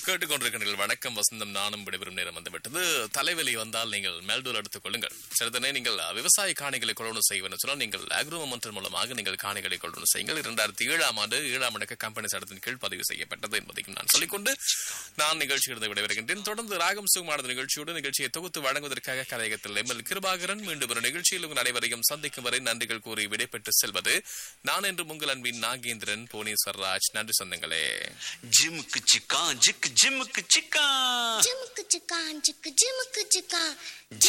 கேட்டுக்கொண்டிருக்கிறீர்கள் வணக்கம் வசந்தம் நானும் விடைபெறும் நேரம் வந்துவிட்டது தலைவலி வந்தால் நீங்கள் மெல்டோல் எடுத்துக் கொள்ளுங்கள் சிறிதனை நீங்கள் விவசாய காணிகளை கொள்வனு செய்வது சொன்னால் நீங்கள் அக்ரோ மன்றம் மூலமாக நீங்கள் காணிகளை கொள்வனு செய்யுங்கள் இரண்டாயிரத்தி ஏழாம் ஆண்டு ஏழாம் அடக்க கம்பெனி சட்டத்தின் கீழ் பதிவு செய்யப்பட்டது என்பதையும் நான் சொல்லிக்கொண்டு நான் நிகழ்ச்சியிலிருந்து விடைபெறுகின்றேன் தொடர்ந்து ராகம் சுகுமானது நிகழ்ச்சியோடு நிகழ்ச்சியை தொகுத்து வழங்குவதற்காக கலையகத்தில் எம் எல் கிருபாகரன் மீண்டும் ஒரு நிகழ்ச்சியில் உங்கள் அனைவரையும் சந்திக்கும் வரை நன்றிகள் கூறி விடைபெற்று செல்வது நான் என்று உங்கள் அன்பின் நாகேந்திரன் புவனேஸ்வர் ராஜ் நன்றி சொந்தங்களே ஜிமுக்கு சிக்கா ஜிக்கு ஜிமுக்கு சிக்கா ஜிமுக்கு சிக்கா ஜிக்கு ஜிமுக்கு சிக்கா